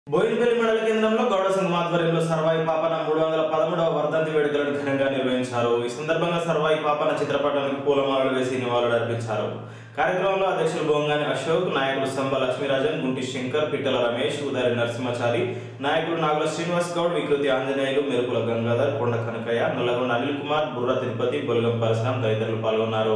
బోయినపల్లి మండల కేంద్రంలో గౌడ సంఘం ఆధ్వర్యంలో సర్వాయి పాపన మూడు వందల పదమూడవ వర్ధంతి వేడుకలను ఘనంగా నిర్వహించారు ఈ సందర్భంగా సర్వాయి పాపన చిత్రపటానికి పూలమాలలు వేసి నివాళులు అర్పించారు కార్యక్రమంలో అధ్యక్షులు బొంగాని అశోక్ నాయకులు సంబ లక్ష్మీరాజన్ గుంటి శంకర్ పిట్టల రమేష్ ఉదారి నరసింహచారి నాయకులు నాగుల శ్రీనివాస్ గౌడ్ వికృతి ఆంజనేయులు మెరుపుల గంగాధర్ కొండ కనకయ్య నల్లగొండ అనిల్ కుమార్ బుర్ర తిరుపతి బొలగం పరశురాం తదితరులు పాల్గొన్నారు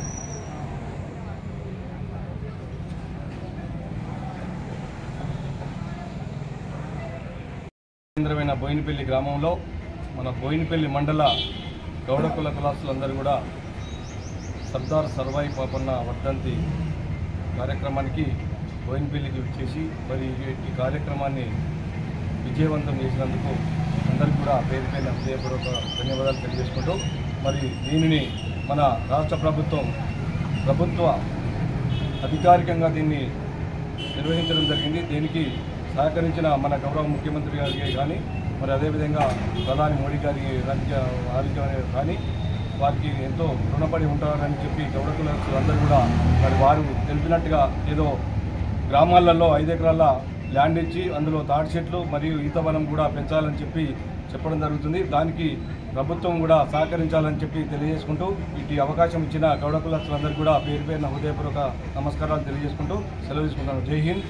కేంద్రమైన బోయినపల్లి గ్రామంలో మన బోయినపల్లి మండల గౌడ కుల కులాసులందరూ కూడా సర్దార్ సర్వాయి పాపన్న వర్ధంతి కార్యక్రమానికి బోయినపల్లికి వచ్చేసి మరి ఈ కార్యక్రమాన్ని విజయవంతం చేసినందుకు అందరికీ కూడా పేరు పైన హృదయపూర్వక ధన్యవాదాలు తెలియజేసుకుంటూ మరి దీనిని మన రాష్ట్ర ప్రభుత్వం ప్రభుత్వ అధికారికంగా దీన్ని నిర్వహించడం జరిగింది దీనికి సహకరించిన మన గౌరవ ముఖ్యమంత్రి గారికి కానీ మరి అదేవిధంగా ప్రధాని మోడీ గారి రాజకీయ వారికి కానీ వారికి ఎంతో రుణపడి ఉంటారని చెప్పి గౌడ కులస్తులు అందరూ కూడా మరి వారు తెలిపినట్టుగా ఏదో గ్రామాలలో ఐదు ఎకరాల ల్యాండ్ ఇచ్చి అందులో తాటి చెట్లు మరియు ఈతవనం కూడా పెంచాలని చెప్పి చెప్పడం జరుగుతుంది దానికి ప్రభుత్వం కూడా సహకరించాలని చెప్పి తెలియజేసుకుంటూ ఇటు అవకాశం ఇచ్చిన గౌడ కులస్తులందరూ కూడా పేరు పేరున హృదయపూర్వక నమస్కారాలు తెలియజేసుకుంటూ సెలవు తీసుకుంటాను జై హింద్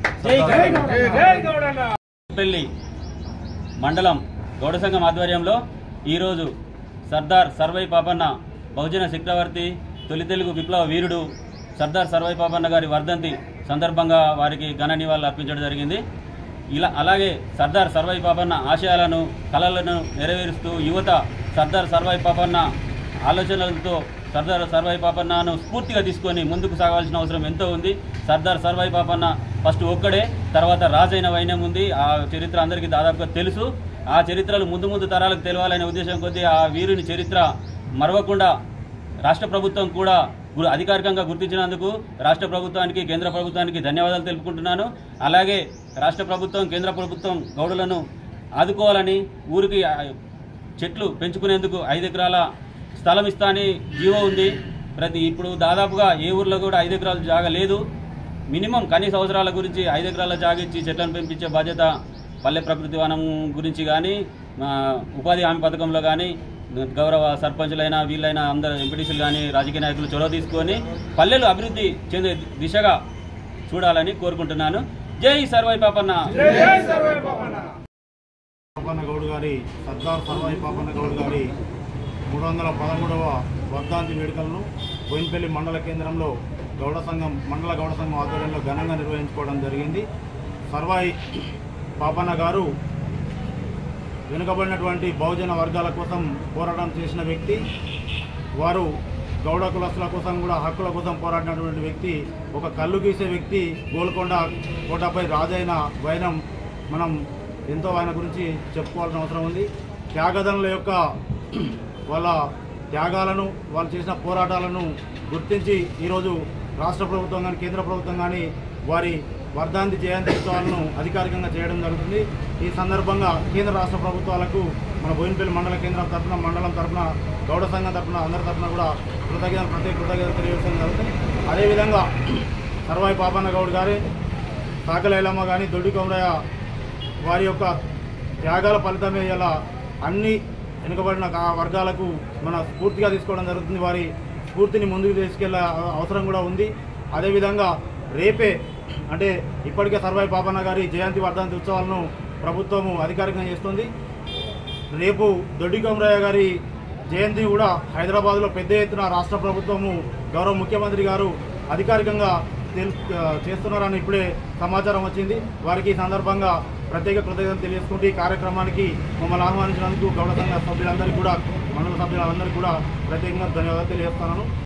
జై పెళ్లి మండలం గౌడ సంఘం ఆధ్వర్యంలో ఈరోజు సర్దార్ సర్వై పాపన్న బహుజన చక్రవర్తి తొలి తెలుగు విప్లవ వీరుడు సర్దార్ సర్వై పాపన్న గారి వర్ధంతి సందర్భంగా వారికి ఘన నివాళులు అర్పించడం జరిగింది ఇలా అలాగే సర్దార్ సర్వై పాపన్న ఆశయాలను కళలను నెరవేరుస్తూ యువత సర్దార్ సర్వై పాపన్న ఆలోచనలతో సర్దార్ సర్వాయి పాపన్నను స్ఫూర్తిగా తీసుకొని ముందుకు సాగాల్సిన అవసరం ఎంతో ఉంది సర్దార్ సర్వాయి పాపన్న ఫస్ట్ ఒక్కడే తర్వాత రాజైన వైనం ఉంది ఆ చరిత్ర అందరికీ దాదాపుగా తెలుసు ఆ చరిత్రలు ముందు ముందు తరాలకు తెలవాలనే ఉద్దేశం కొద్దీ ఆ వీరుని చరిత్ర మరవకుండా రాష్ట్ర ప్రభుత్వం కూడా గు- అధికారికంగా గుర్తించినందుకు రాష్ట్ర ప్రభుత్వానికి కేంద్ర ప్రభుత్వానికి ధన్యవాదాలు తెలుపుకుంటున్నాను అలాగే రాష్ట్ర ప్రభుత్వం కేంద్ర ప్రభుత్వం గౌడులను ఆదుకోవాలని ఊరికి ఆ, చెట్లు పెంచుకునేందుకు ఐదు ఎకరాల స్థలం ఇస్తా అని జీవో ఉంది ప్రతి ఇప్పుడు దాదాపుగా ఏ ఊర్లో కూడా ఐదు ఎకరాల జాగా లేదు మినిమం కనీస అవసరాల గురించి ఐదు ఎకరాల జాగా ఇచ్చి చెట్లను పెంపించే బాధ్యత పల్లె ప్రకృతి వనం గురించి కానీ ఉపాధి హామీ పథకంలో కానీ గౌరవ సర్పంచులైనా వీళ్ళైనా అందరు ఎంపీటీసీలు కానీ రాజకీయ నాయకులు చొరవ తీసుకొని పల్లెలు అభివృద్ధి చెందే దిశగా చూడాలని కోరుకుంటున్నాను జై సర్వై పాపన్న పాపన్న గౌడ్ గారి సర్దార్ సర్వాయి పాపన్న గౌడ్ గారి మూడు వందల పదమూడవ వర్ధాంతి వేడుకలను బోయినపల్లి మండల కేంద్రంలో గౌడ సంఘం మండల గౌడ సంఘం ఆధ్వర్యంలో ఘనంగా నిర్వహించుకోవడం జరిగింది సర్వాయి పాపన్న గారు వెనుకబడినటువంటి బహుజన వర్గాల కోసం పోరాటం చేసిన వ్యక్తి వారు గౌడ కులస్తుల కోసం కూడా హక్కుల కోసం పోరాడినటువంటి వ్యక్తి ఒక కళ్ళు గీసే వ్యక్తి గోల్కొండ కోటపై రాజైన వైనం మనం ఎంతో ఆయన గురించి చెప్పుకోవాల్సిన అవసరం ఉంది త్యాగదనుల యొక్క వాళ్ళ త్యాగాలను వాళ్ళు చేసిన పోరాటాలను గుర్తించి ఈరోజు రాష్ట్ర ప్రభుత్వం కానీ కేంద్ర ప్రభుత్వం కానీ వారి వర్ధాంతి జయంతి ఉత్సవాలను అధికారికంగా చేయడం జరుగుతుంది ఈ సందర్భంగా కేంద్ర రాష్ట్ర ప్రభుత్వాలకు మన బోయినపల్లి మండల కేంద్రం తరఫున మండలం తరఫున గౌడ సంఘం తరఫున అందరి తరఫున కూడా కృతజ్ఞత ప్రత్యేక కృతజ్ఞత తెలియజేయడం జరుగుతుంది అదేవిధంగా సర్వాయి పాపన్న గౌడ్ గారి సాకలేలమ్మ కానీ దొడ్డి కొమరయ్య వారి యొక్క త్యాగాల ఫలితమే ఇలా అన్ని వెనుకబడిన కా- వర్గాలకు మన స్ఫూర్తిగా తీసుకోవడం జరుగుతుంది వారి స్ఫూర్తిని ముందుకు తీసుకెళ్లే అవ- అవసరం కూడా ఉంది అదేవిధంగా రేపే అంటే ఇప్పటికే సర్వాయి పాపన్న గారి జయంతి వర్ధంతి ఉత్సవాలను ప్రభుత్వము అధికారికంగా చేస్తుంది రేపు దొడ్డి కొమరయ్య గారి జయంతి కూడా హైదరాబాద్లో పెద్ద ఎత్తున రాష్ట్ర ప్రభుత్వము గౌరవ ముఖ్యమంత్రి గారు అధికారికంగా తెలు చేస్తున్నారని ఇప్పుడే సమాచారం వచ్చింది వారికి ఈ సందర్భంగా ప్రత్యేక కృతజ్ఞతలు తెలియజేసుకుంటూ ఈ కార్యక్రమానికి మమ్మల్ని ఆహ్వానించినందుకు గౌడ సంఘ సభ్యులందరికీ కూడా మండల సభ్యులందరికీ కూడా ప్రత్యేకంగా ధన్యవాదాలు తెలియజేస్తున్నాను